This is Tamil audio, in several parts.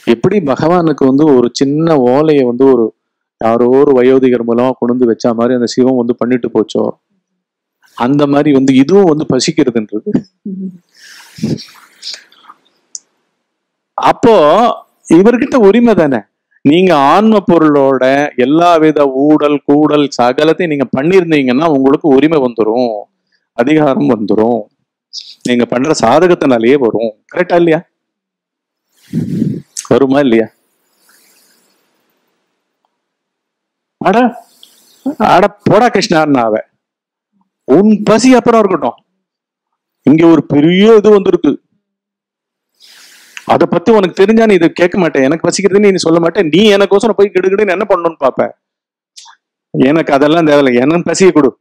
எப்படி பகவானுக்கு வந்து ஒரு சின்ன ஓலையை வந்து ஒரு யாரோ ஒரு வயோதிகர் மூலமா கொண்டு வந்து வச்ச மாதிரி அந்த சிவம் வந்து பண்ணிட்டு போச்சோ அந்த மாதிரி வந்து இதுவும் வந்து பசிக்கிறதுன்றது அப்போ இவர்கிட்ட உரிமை தானே நீங்க ஆன்ம பொருளோட எல்லா வித ஊடல் கூடல் சகலத்தையும் நீங்க பண்ணியிருந்தீங்கன்னா உங்களுக்கு உரிமை வந்துரும் அதிகாரம் வந்துரும் நீங்க பண்ற சாதகத்தினாலேயே வரும் கரெக்டா இல்லையா வருமா இல்லையா அட அட போடா கிருஷ்ணான்னு அவ உன் பசி அப்புறம் இருக்கட்டும் இங்க ஒரு பெரிய இது வந்திருக்கு அத பத்தி உனக்கு தெரிஞ்சா நீ இதை கேட்க மாட்டேன் எனக்கு பசிக்கிறதுன்னு நீ சொல்ல மாட்டேன் நீ எனக்கோசரம் போய் கிடுகிடுன்னு என்ன பண்ணணும்னு பாப்ப எனக்கு அதெல்லாம் தேவையில்லை எனக்கு பசியை கொடு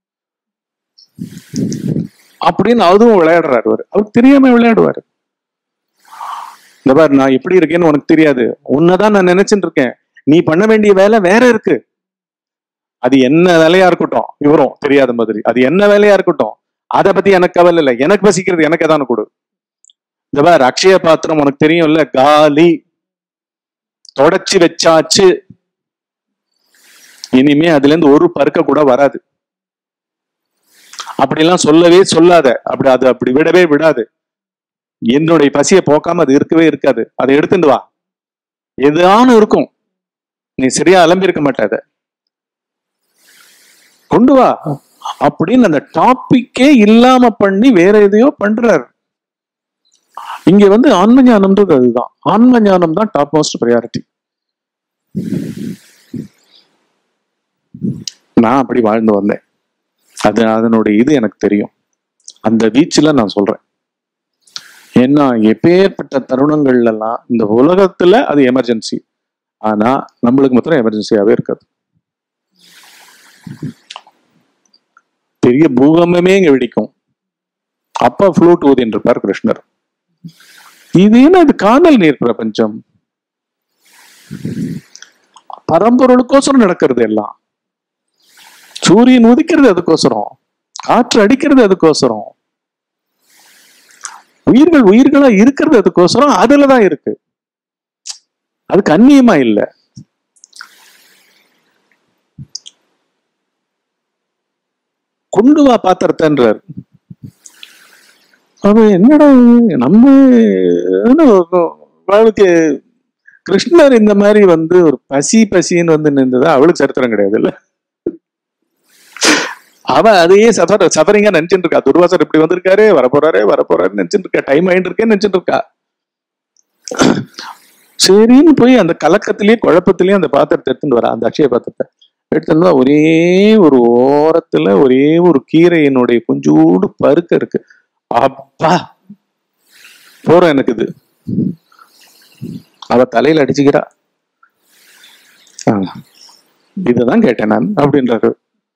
அப்படின்னு அதுவும் விளையாடுறாரு அவரு அவருக்கு தெரியாம விளையாடுவாரு இந்த பாரு நான் எப்படி இருக்கேன்னு உனக்கு தெரியாது உன்னதான் நான் நினைச்சுட்டு இருக்கேன் நீ பண்ண வேண்டிய வேலை வேற இருக்கு அது என்ன வேலையா இருக்கட்டும் இவரும் தெரியாத மாதிரி அது என்ன வேலையா இருக்கட்டும் அதை பத்தி எனக்கு கவலை இல்லை எனக்கு பசிக்கிறது எனக்கு தானே கொடு இந்த பார் அக்ஷய பாத்திரம் உனக்கு தெரியும்ல காலி தொடச்சி வச்சாச்சு இனிமே அதுல இருந்து ஒரு பருக்க கூட வராது அப்படிலாம் சொல்லவே சொல்லாத அப்படி அது அப்படி விடவே விடாது என்னுடைய பசியை போக்காம அது இருக்கவே இருக்காது அதை எடுத்துட்டு வா எதானு இருக்கும் நீ சரியா அலம்பிருக்க மாட்டாத கொண்டு வா அப்படின்னு அந்த டாபிக்கே இல்லாம பண்ணி வேற எதையோ பண்றாரு இங்க வந்து ஆன்ம ஞானம்ன்றது அதுதான் ஆன்ம ஞானம் தான் டாப் மோஸ்ட் ப்ரையாரிட்டி நான் அப்படி வாழ்ந்து வந்தேன் அது அதனுடைய இது எனக்கு தெரியும் அந்த வீச்சுல நான் சொல்றேன் ஏன்னா எப்பேற்பட்ட தருணங்கள்ல எல்லாம் இந்த உலகத்துல அது எமர்ஜென்சி ஆனா நம்மளுக்கு மாத்திரம் எமர்ஜென்சியாவே இருக்காது பெரிய பூகம்பமே இங்க வெடிக்கும் அப்ப ஃப்ளூட் ஊதின்னு இருப்பார் கிருஷ்ணர் இது என்ன இது காதல் நீர் பிரபஞ்சம் பரம்பொருளுக்கோசரம் நடக்கிறது எல்லாம் சூரியன் உதிக்கிறது அதுக்கோசரம் காற்று அடிக்கிறது அதுக்கோசரம் உயிர்கள் உயிர்களா இருக்கிறது அதுக்கோசரம் அதுலதான் இருக்கு அதுக்கு அந்நியமா இல்ல கொண்டு வா பாத்திரத்தன்றார் அது என்னடா இது? நம்ம என்ன அவளுக்கு கிருஷ்ணர் இந்த மாதிரி வந்து ஒரு பசி பசின்னு வந்து நின்றதா அவளுக்கு சரித்திரம் கிடையாது இல்ல அவ அதையே சஃபர் சஃபரிங்கா நினைச்சிட்டு இருக்கா துர்வாசர் இப்படி வந்திருக்காரு வரப்போறாரு வரப்போறாரு நினைச்சிட்டு இருக்கா டைம் ஆயிட்டு இருக்கேன்னு நினைச்சிட்டு இருக்கா சரின்னு போய் அந்த கலக்கத்திலேயே குழப்பத்திலேயே அந்த பாத்திரத்தை எடுத்துட்டு வரா அந்த அக்ஷய பாத்திரத்தை எடுத்துட்டு வந்தா ஒரே ஒரு ஓரத்துல ஒரே ஒரு கீரையினுடைய கொஞ்சோடு பருக்க இருக்கு அப்பா போறோம் எனக்கு இது அவ தலையில அடிச்சுக்கிறா ஆ, இதுதான் கேட்டேன் நான் அப்படின்றாரு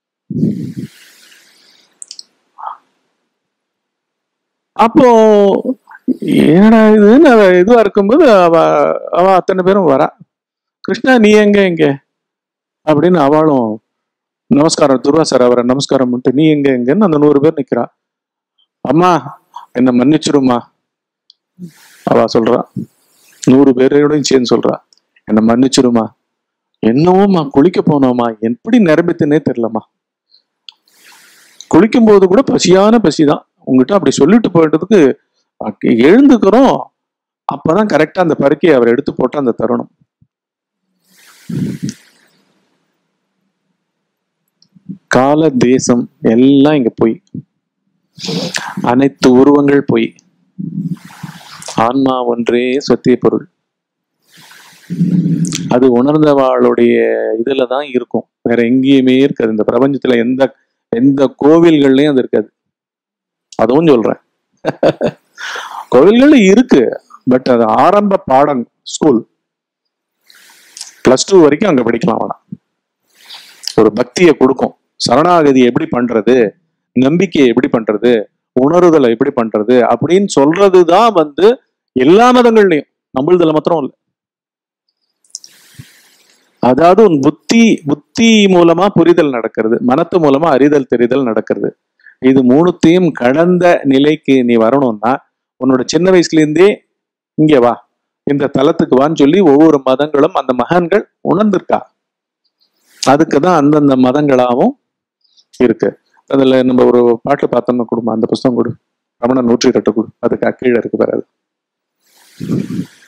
அப்போ என்னடா இதுன்னு அவ இதுவா இருக்கும்போது அவ அவ அத்தனை பேரும் வரா கிருஷ்ணா நீ எங்க எங்க அப்படின்னு அவளும் நமஸ்காரம் துர்வாசர் அவரை நமஸ்காரம் பண்ணிட்டு நீ எங்க எங்கன்னு அந்த நூறு பேர் நிக்கிறா அம்மா என்ன மன்னிச்சிருமா அவ சொல்றா நூறு பேரோடையும் சேர்ந்து சொல்றா என்ன மன்னிச்சிருமா என்னவோம்மா குளிக்க போனோமா எப்படி நிரம்பித்துனே தெரியலம்மா குளிக்கும் போது கூட பசியான பசிதான் உங்ககிட்ட அப்படி சொல்லிட்டு போயிட்டதுக்கு அக்க- எழுந்துக்கிறோம் அப்பதான் கரெக்டா அந்த பருக்கையை அவர் எடுத்து போட்ட அந்த தருணம் கால தேசம் எல்லாம் இங்க போய் அனைத்து உருவங்கள் போய் ஆன்மா ஒன்றே சத்திய பொருள் அது உணர்ந்தவாளுடைய இதுல தான் இருக்கும் வேற எங்கேயுமே இருக்காது இந்த பிரபஞ்சத்துல எந்த எந்த கோவில்கள்லயும் அது இருக்காது அதுவும் சொல்றேன் கோவில்கள் இருக்கு பட் அது ஆரம்ப பாடம் ஸ்கூல் பிளஸ் டூ வரைக்கும் அங்க படிக்கலாம் வேணாம் ஒரு பக்தியை கொடுக்கும் சரணாகதி எப்படி பண்றது நம்பிக்கையை எப்படி பண்றது உணர்தலை எப்படி பண்றது அப்படின்னு சொல்றதுதான் வந்து எல்லா மதங்கள்லயும் நம்மளதுல மாத்திரம் இல்லை அதாவது உன் புத்தி புத்தி மூலமா புரிதல் நடக்கிறது மனத்து மூலமா அறிதல் தெரிதல் நடக்கிறது இது மூணுத்தையும் கடந்த நிலைக்கு நீ வரணும்னா உன்னோட சின்ன வயசுல இருந்தே இங்க வா இந்த தலத்துக்கு வான்னு சொல்லி ஒவ்வொரு மதங்களும் அந்த மகான்கள் உணர்ந்திருக்கா அதுக்கு தான் அந்தந்த மதங்களாகவும் இருக்கு அதுல நம்ம ஒரு பாட்டு பார்த்தோம்னா கொடுமா அந்த புஸ்தகம் கொடு ரமண நூற்றி கட்டு கொடு அதுக்கு கீழே இருக்கு பாரு அது